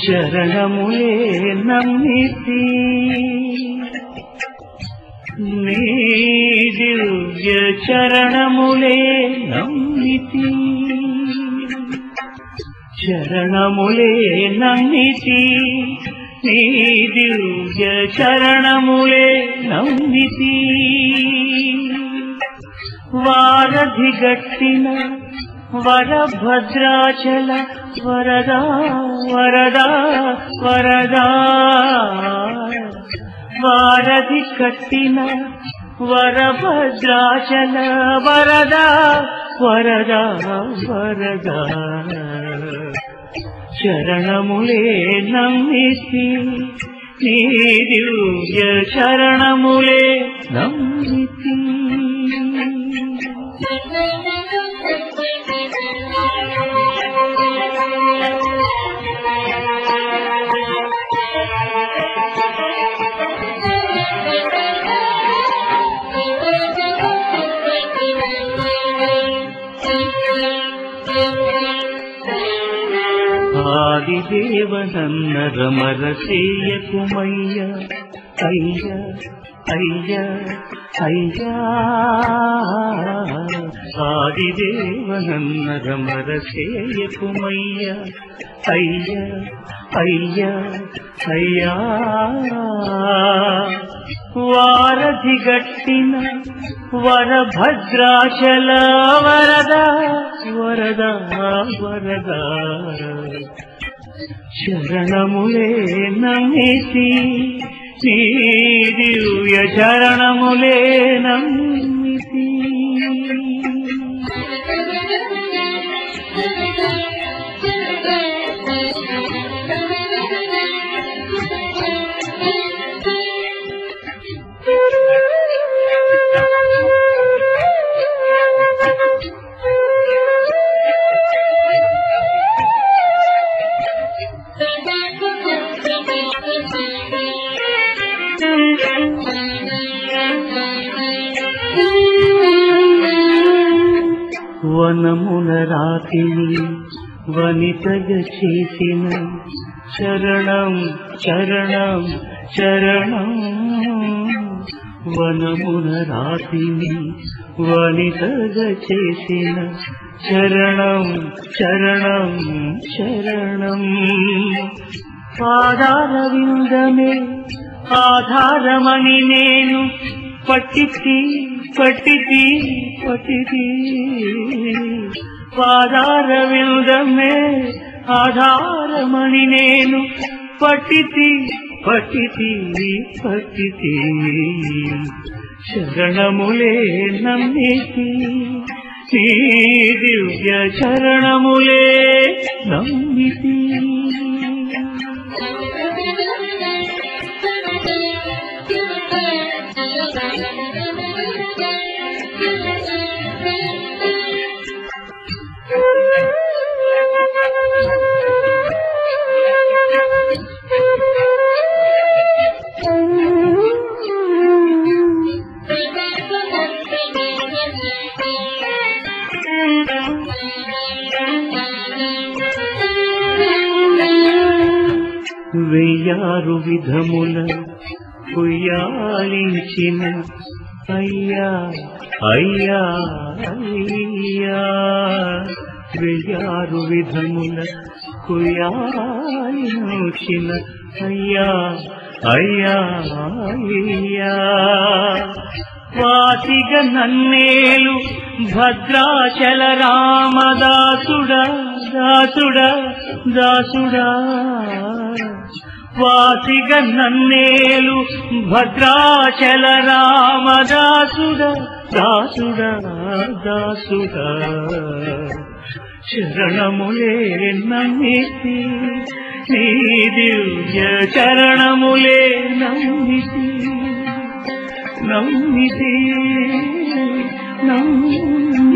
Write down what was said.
చరణములే నమ్మితి నీ దివ్య చరణములే నమ్మితి చరణములే నమ్మితి నీ దివ్య చరణములే నమ్మితి వారధి గట్టిన వరభద్రాచల వరదా వరదా వరదా వారధి కట్టిన వరభద్రాచల వరదా వరదా వరదా చరణములే నమ్మితి నీ దివ్య చరణములే నమ్మితి ఆదిదేవనన్న రమరసేయ కుమయ్య అయ్య అయ్య అయ్యా ఆదిదేవనన్న రమరసేయ కుమయ్య అయ్య అయ్య అయ్యా వారధి గట్టిన వరభద్రాచల వరద వరద వరద చరణములే నమ్మితి నీ దివ్య చరణములే నమ్మితి వనమున రాతిని వనితగ చేసిన చరణం చరణం చరణం వనమున రాతిని వనితగ చేసిన చరణం చరణం చరణం పాదాల విందమే ఆధారమని నేను పట్టితి పట్టితి పట్టితి పాదార విందమే ఆధారమని నేను పట్టితి పట్టితి పట్టితి శరణములే నమ్మితి నీ దివ్య చరణములే నమ్మితి వెయ్యారు విధముల కుయ్యాలించిన అయ్యా అయ్యా అయ్యా వెయ్యారు విధముల కుయ్యాలించిన అయ్యా అయ్యా అయ్యా వాసిగ నన్నేలు భద్రాచల రామదాసుడా దాసుడా దాసుడా వాసిగ నన్నేలు భద్రాచల రామదాసుడా దాసుడా దాసుడా శరణములే నమ్మితి నీ దివ్య చరణములే నమ్మితి నమ్మితి నమ్మితి